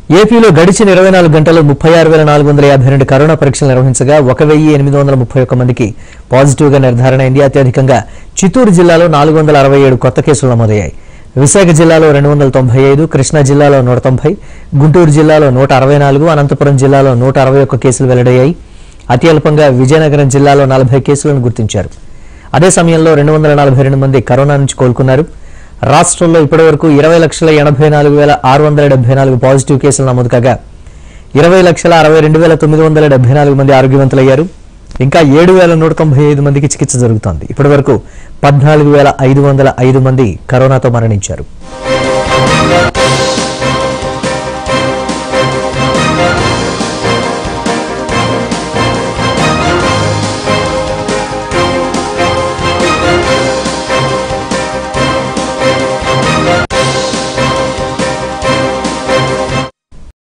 ఏపీలో గడిచిన ఇరవై నాలుగు గంటల్లో ముప్పై ఆరు వేల నాలుగు వందల యాభై రెండు కరోనా పరీక్షలు నిర్వహించగా ఒక వెయ్యి ఎనిమిది వందల ముప్పై ఒక్క మందికి పాజిటివ్గా నిర్ధారణ అయింది అత్యధికంగా చిత్తూరు జిల్లాలో నాలుగు వందల అరవై ఏడు కొత్త కేసులు నమోదయ్యాయి విశాఖ జిల్లాలో రెండు వందల తొంభై ఐదు కృష్ణా జిల్లాలో నూట తొంభై గుంటూరు జిల్లాలో నూట అరవై నాలుగు అనంతపురం జిల్లాలో నూట అరవై ఒక్క కేసులు వెల్లడయ్యాయి అతి అల్పంగా విజయనగరం జిల్లాలో నలభై కేసులను గుర్తించారు అదే సమయంలో రెండు వందల నలభై రెండు మంది కరోనా నుంచి కోలుకున్నారు రాష్ట్రంలో ఇప్పటివరకు ఇరవై లక్షల ఎనభై నాలుగు వేల ఆరు వందల డెబ్బై నాలుగు పాజిటివ్ కేసులు నమోదు కాగా ఇరవై లక్షల అరవై రెండు వేల తొమ్మిది వందల డెబ్బై నాలుగు మంది ఆరోగ్యవంతులయ్యారు ఇంకా ఏడు వేల నూట తొంభై ఐదు మందికి చికిత్స జరుగుతోంది ఇప్పటివరకు పద్నాలుగు వేల ఐదు వందల ఐదు మంది కరోనాతో మరణించారు